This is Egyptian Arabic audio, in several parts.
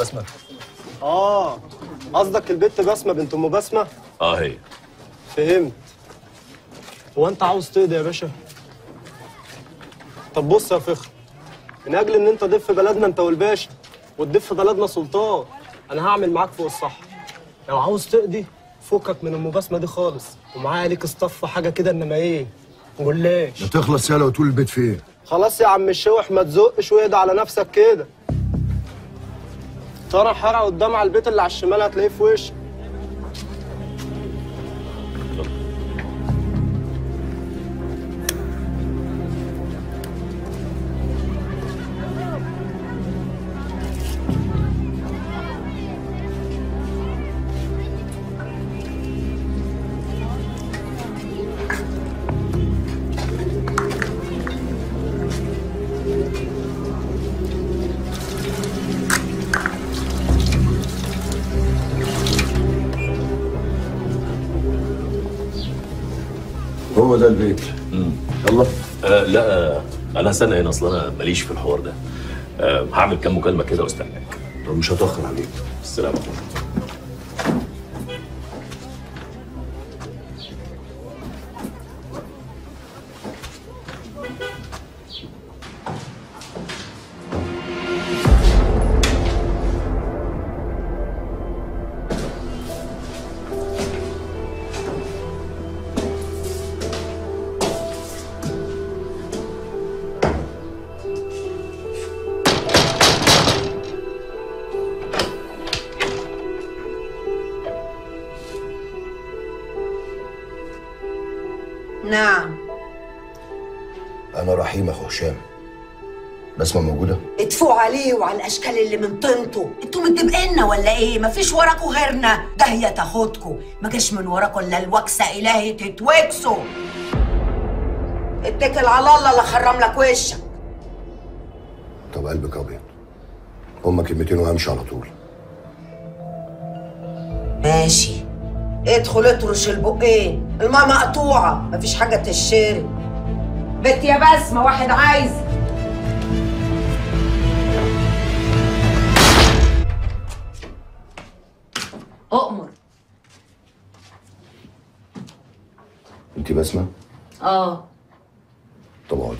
بسمه اه قصدك البت بسمه بنت ام بسمه اه هي فهمت هو انت عاوز تقضي يا باشا طب بص يا فخر من اجل ان انت ضيف في بلدنا انت والباشا وتضيف في بلدنا سلطان انا هعمل معاك فوق الصح لو عاوز تقضي فكك من ام بسمه دي خالص ومعايا ليك اصطف حاجه كده انما ايه جلاش ما تخلص يالا وتقول البيت فين خلاص يا عم الشوح ما تزقش واهدى على نفسك كده ترى حرق قدام على البيت اللي على الشمال هتلاقيه في وشك هو ده البيت يلا آه لا آه انا هستنى هنا اصل انا ماليش في الحوار ده آه هعمل كام مكالمه كده واستناك طب مش هتاخر عليك السلام عليكم نعم انا رحيم اخو هشام بسمه موجوده ادفوا عليه وعلى الاشكال اللي من طينته انتوا متبقينا ولا ايه مفيش وراكوا غيرنا ده هي تاخدكوا ما جاش من وراكوا الا الوكسه الهي تتوكسوا اتكل على الله لا خرم لك وشك طب قلبك ابيض هما كلمتين وامشي على طول ماشي ادخل اطرش البقين الماء مقطوعه مفيش حاجه تشرب بنت يا بسمه واحد عايز اؤمر انت بسمه اه طب اقعدي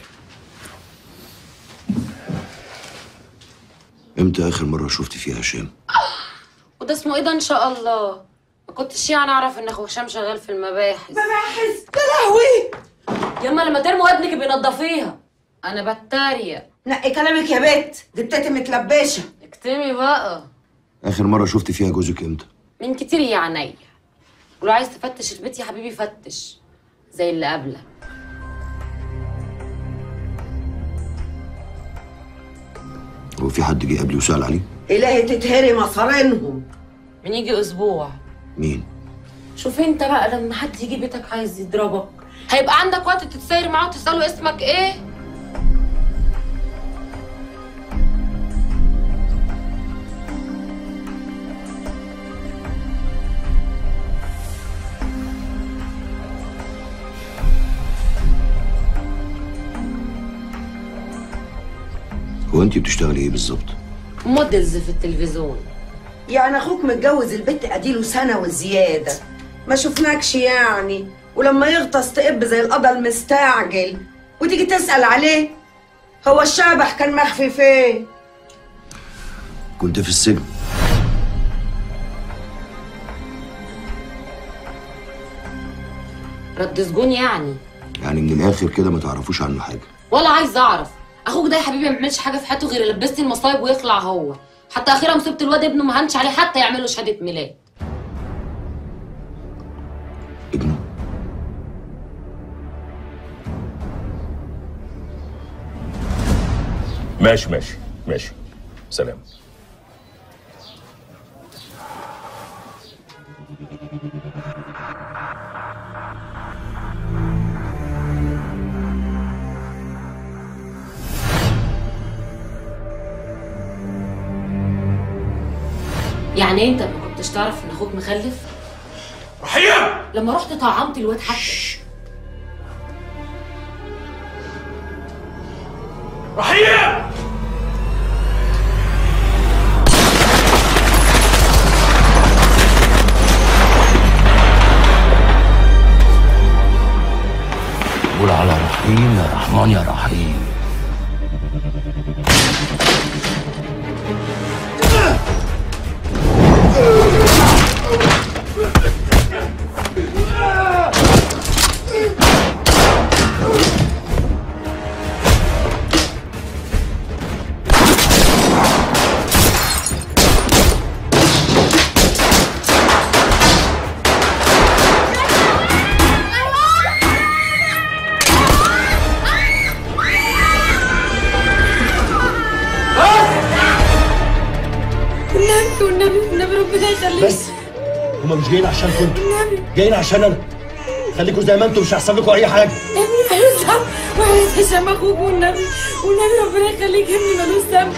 امتى اخر مره شفت فيها هشام وده اسمه ايه ده ان شاء الله ما كنتش يعني اعرف ان اخو هشام شغال في المباحث مباحث يا لهوي ياما لما ترمي ودنك بينضفيها انا بتريق نقي كلامك يا بت دي بتاعتي متلبشه اكتمي بقى اخر مره شفت فيها جوزك امتى من كتير يا عينيا ولو عايز تفتش البيت يا حبيبي فتش زي اللي قبلك هو في حد جه قبلي وسال عليه الهي تتهري مصارينهم من يجي اسبوع مين شوف انت بقى لما حد يجي بيتك عايز يضربك هيبقى عندك وقت تتساير معاه وتساله اسمك ايه هو انت بتشتغلي ايه بالظبط موديلز في التلفزيون يعني اخوك متجوز البت اديله سنه وزياده ما شفناكش يعني ولما يغطس تقب زي القضا المستعجل وتيجي تسال عليه هو الشبح كان مخفي فين كنت في السجن رد سجون يعني يعني من الاخر كده ما تعرفوش عنه حاجه ولا عايز اعرف اخوك ده يا حبيبي ما بيعملش حاجه في حياته غير يلبسني المصايب ويخلع هو حتى اخيرا مصيبه الواد ابنه ما هنش عليه حتى يعمل له شهاده ميلاد ابنه ماشي ماشي ماشي سلام يعني انت ما كنتش تعرف ان اخوك مخلف رحيم لما رحت طعمت الواد حتى رحيم رحيم يا رحمن يا رحيم والنبي والنبي والنبي ربنا يخليك بس هما مش جايين عشان كنتوا جايين عشان انا خليكوا زي ما انتوا مش هيحصل لكم اي حاجه ابني ملوش ذنب وعلى هشام اخوك والنبي والنبي ربنا يخليك ابني ملوش ذنب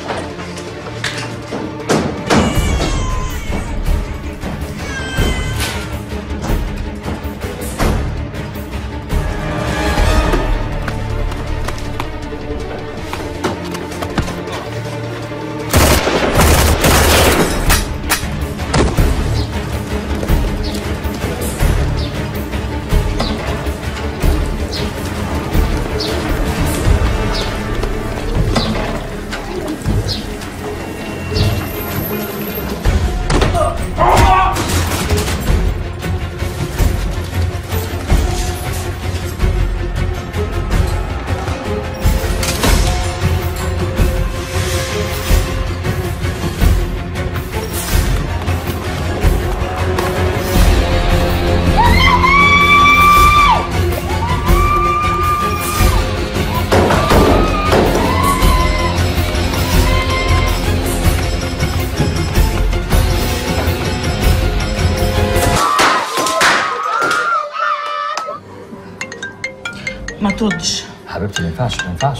ما تردش حبيبتي ما ينفعش ما ينفعش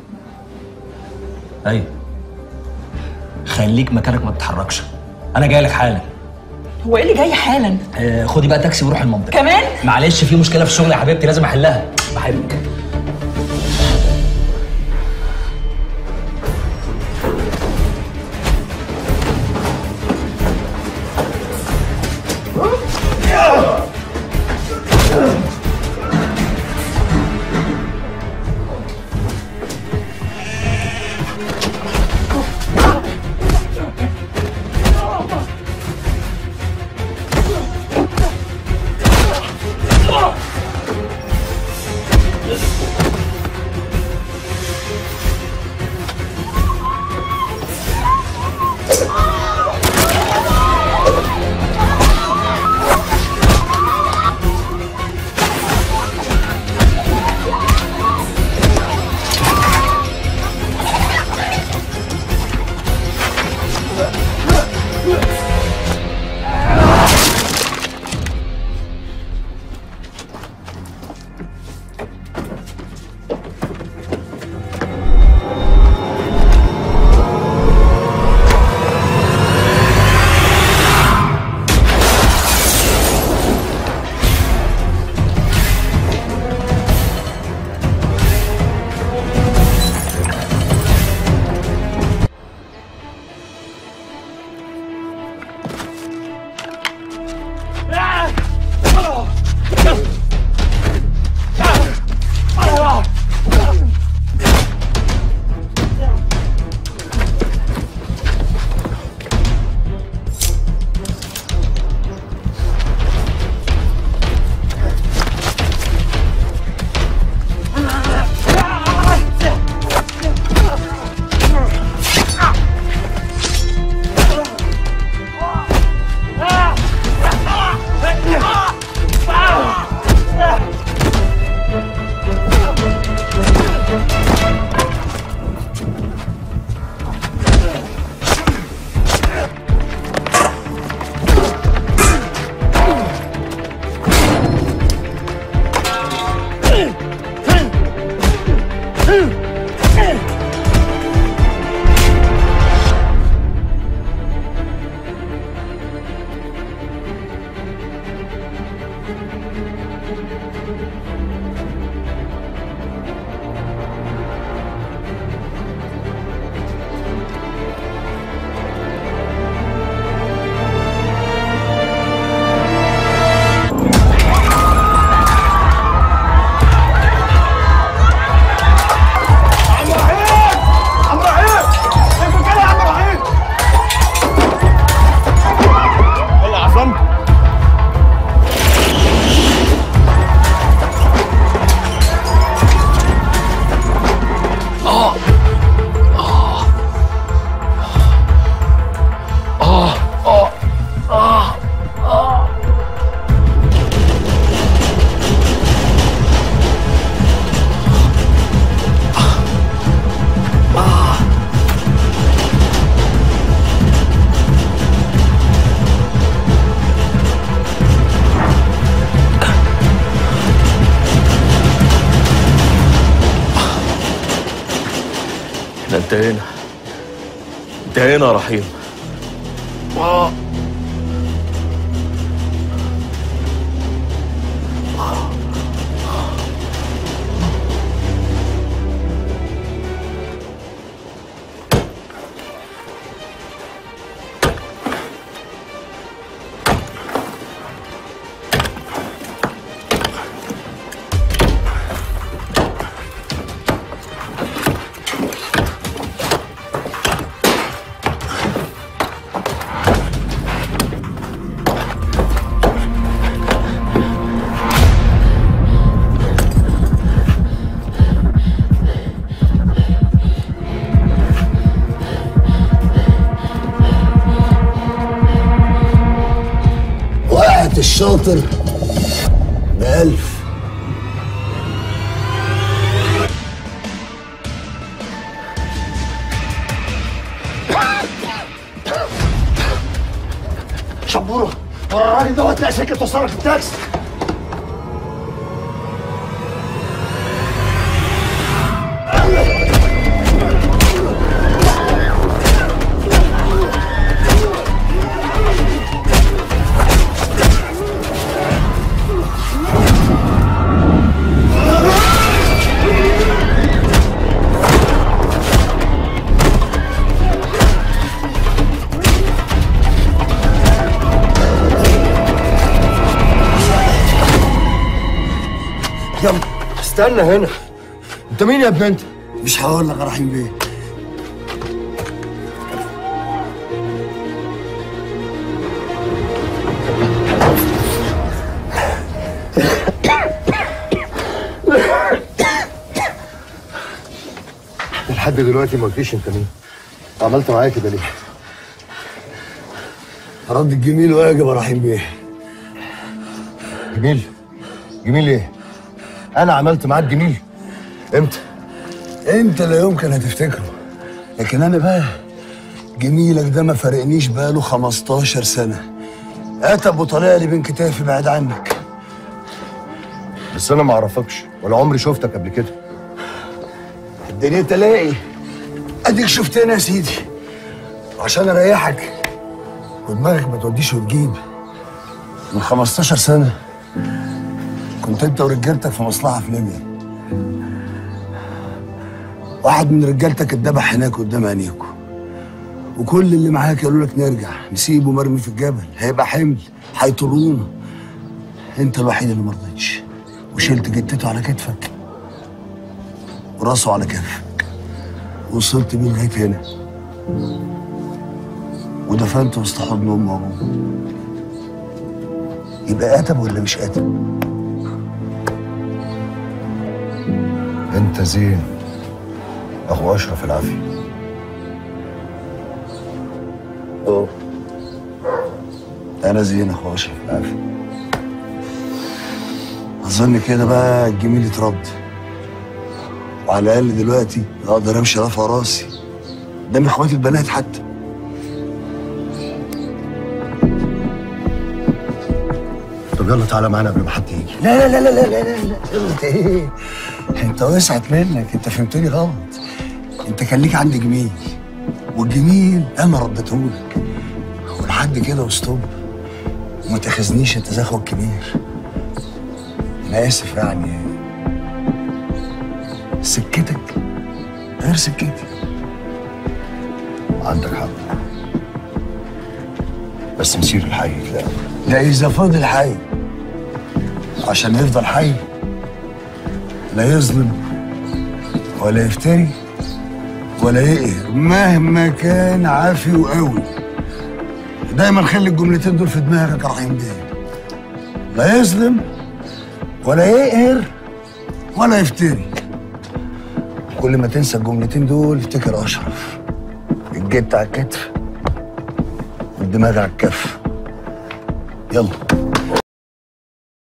ايوه خليك مكانك ما تتحركش انا جاي لك حالا هو ايه اللي جاي حالا آه خدي بقى تاكسي وروح المنطقه كمان معلش في مشكله في الشغل يا حبيبتي لازم احلها بحبك هنا انت هنا يا رحيم آه. وقعت الشاطر بألف شبوره ورا الراجل دوت لا سكه توصلك التاكسي يلا استنى هنا انت مين يا ابن انت؟ مش هقول لك يا رحيم بيه لحد دلوقتي ما قلتليش انت مين عملت معايا كده ليه؟ رد الجميل واجب يا رحيم بيه جميل جميل ايه؟ انا عملت معاك جميل امتى؟ انت لا يمكن هتفتكره لكن انا بقى جميلك ده ما فارقنيش بقاله 15 سنه اتب وطالع لي بين كتافي بعيد عنك بس انا ما اعرفكش ولا عمري شفتك قبل كده الدنيا تلاقي اديك شفتنا يا سيدي عشان اريحك ودماغك ما توديش وتجيب من 15 سنه كنت انت ورجالتك في مصلحه في ليبيا واحد من رجالتك اتذبح هناك قدام عينيكوا وكل اللي معاك قالوا لك نرجع نسيبه مرمي في الجبل هيبقى حمل هيطرونا انت الوحيد اللي ما رضيتش وشلت جتته على كتفك وراسه على كتفك وصلت بيه لغايه هنا ودفنت وسط حضن امه وابوه يبقى قتب ولا مش قتب؟ انت زين اخو اشرف العافيه اه انا زين اخو اشرف العافيه اظن كده بقى الجميل اترد وعلى الاقل دلوقتي اقدر امشي رافع راسي قدام اخواتي البنات حتى طب يلا تعالى معانا قبل ما حد يجي لا لا لا لا لا لا لا انت ايه انت وسعت منك انت فهمتني غلط انت كان ليك عندي جميل والجميل انا رديتهولك ولحد كده وستوب وما تاخذنيش انت زي اخوك الكبير انا اسف يعني سكتك غير سكتي عندك حق بس مسير الحي لا ده اذا فضل حي عشان يفضل حي لا يظلم ولا يفتري ولا يقهر مهما كان عافي وقوي دايما خلي الجملتين دول في دماغك يا رحيم بيه لا يظلم ولا يقهر ولا يفتري كل ما تنسى الجملتين دول افتكر اشرف الجد على الكتف والدماغ على الكف يلا